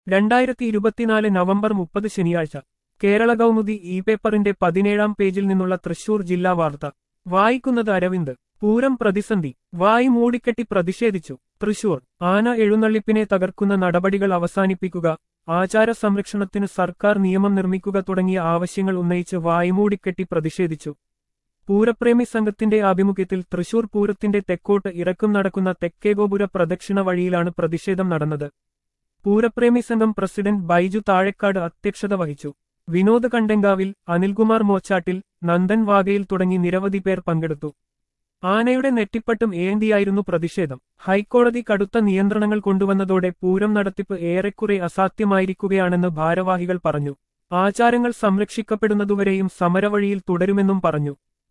രണ്ടായിരത്തി ഇരുപത്തിനാല് നവംബർ മുപ്പത് ശനിയാഴ്ച കേരള കൗമുദി ഇ പേപ്പറിന്റെ പതിനേഴാം പേജിൽ നിന്നുള്ള തൃശൂർ ജില്ലാ വാർത്ത വായിക്കുന്നത് അരവിന്ദ് പൂരം പ്രതിസന്ധി വായി മൂടിക്കെട്ടി പ്രതിഷേധിച്ചു തൃശൂർ ആന എഴുന്നള്ളിപ്പിനെ തകർക്കുന്ന നടപടികൾ അവസാനിപ്പിക്കുക ആചാര സംരക്ഷണത്തിന് സർക്കാർ നിയമം നിർമ്മിക്കുക തുടങ്ങിയ ആവശ്യങ്ങൾ ഉന്നയിച്ച് വായ്മൂടിക്കെട്ടി പ്രതിഷേധിച്ചു പൂരപ്രേമി സംഘത്തിന്റെ ആഭിമുഖ്യത്തിൽ തൃശൂർ പൂരത്തിന്റെ തെക്കോട്ട് ഇറക്കും നടക്കുന്ന തെക്കേഗോപുര പ്രദക്ഷിണ വഴിയിലാണ് പ്രതിഷേധം നടന്നത് പൂരപ്രേമി സംഘം പ്രസിഡന്റ് ബൈജു താഴെക്കാട് അധ്യക്ഷത വഹിച്ചു വിനോദ് കണ്ടെങ്കാവിൽ അനിൽകുമാർ മോച്ചാട്ടിൽ നന്ദൻ വാഗയിൽ തുടങ്ങി നിരവധി പേർ പങ്കെടുത്തു ആനയുടെ നെറ്റിപ്പട്ടും ഏന്തിയായിരുന്നു പ്രതിഷേധം ഹൈക്കോടതി കടുത്ത നിയന്ത്രണങ്ങൾ കൊണ്ടുവന്നതോടെ പൂരം നടത്തിപ്പ് ഏറെക്കുറെ അസാധ്യമായിരിക്കുകയാണെന്ന് ഭാരവാഹികൾ പറഞ്ഞു ആചാരങ്ങൾ സംരക്ഷിക്കപ്പെടുന്നതുവരെയും സമരവഴിയിൽ തുടരുമെന്നും പറഞ്ഞു